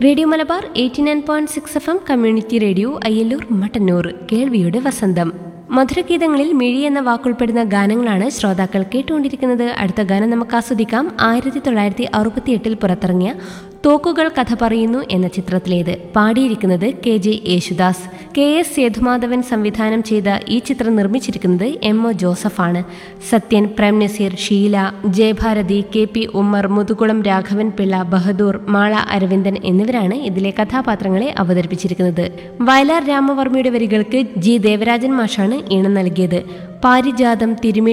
radio Malabar eighty nine point six F M community radio Ayyalloor Mattannur കേൾവിയുടെ വസന്തം മധുരഗീതങ്ങളിൽ മിഴി എന്ന വാക്കുൾപ്പെടുന്ന ഗാനങ്ങളാണ് ശ്രോതാക്കൾ കേട്ടുകൊണ്ടിരിക്കുന്നത് അടുത്ത ഗാനം നമുക്ക് ആസ്വദിക്കാം ആയിരത്തി തൊള്ളായിരത്തി അറുപത്തി എട്ടിൽ പുറത്തിറങ്ങിയ തോക്കുകൾ കഥ പറയുന്നു എന്ന ചിത്രത്തിലേത് പാടിയിരിക്കുന്നത് K J Yesudas K S Sethumadhavan സംവിധാനം ചെയ്ത ഈ ചിത്രം നിർമ്മിച്ചിരിക്കുന്നത് എം ഒ ജോസഫാണ് സത്യൻ പ്രേം നസീർ ഷീല ജയഭാരതി കെ പി ഉമ്മർ മുതുകുളം രാഘവൻ പിള്ള ബഹദൂർ മാള അരവിന്ദൻ എന്നിവരാണ് ഇതിലെ കഥാപാത്രങ്ങളെ അവതരിപ്പിച്ചിരിക്കുന്നത് വയലാർ രാമവർമ്മയുടെ വരികൾക്ക് ജി ദേവരാജൻ മാഷാണ് ഈണം നൽകിയത് പാരിജാതം തിരുമി